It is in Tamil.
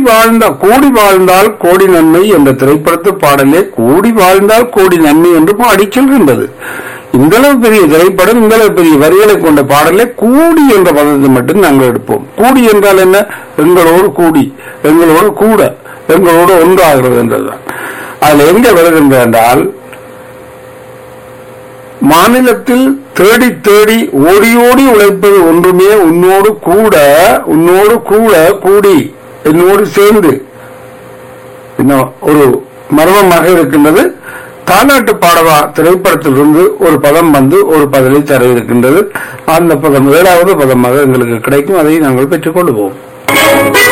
வாழ்ந்த கூடி வாழ்ந்தால் கோடி நன்மை என்ற திரைப்படத்து பாடலே கூடி வாழ்ந்தால் கோடி நன்மை என்று பாடி செல்கின்றது இந்த அளவு பெரிய திரைப்படம் இந்த அளவு பெரிய வரிகளை கொண்ட பாடலே கூடி என்ற பதத்தை மட்டும் நாங்கள் எடுப்போம் கூடி என்றால் என்ன எங்களோடு கூடி எங்களோடு கூட எங்களோடு ஒன்றாகிறது என்றதுதான் அதுல எங்க வருகின்ற என்றால் மாநிலத்தில் தேடி தேடி ஓடி ஓடி உழைப்பது ஒன்றுமே உன்னோடு கூட உன்னோடு கூட கூடி என்னோடு சேர்ந்து இன்னும் ஒரு மர்மமாக இருக்கின்றது தாலாட்டு பாடவா திரைப்படத்திலிருந்து ஒரு பதம் வந்து ஒரு பதிலை தர இருக்கின்றது அந்த பதம் ஏழாவது பதமாக எங்களுக்கு கிடைக்கும் அதை நாங்கள் பெற்றுக் கொள்வோம்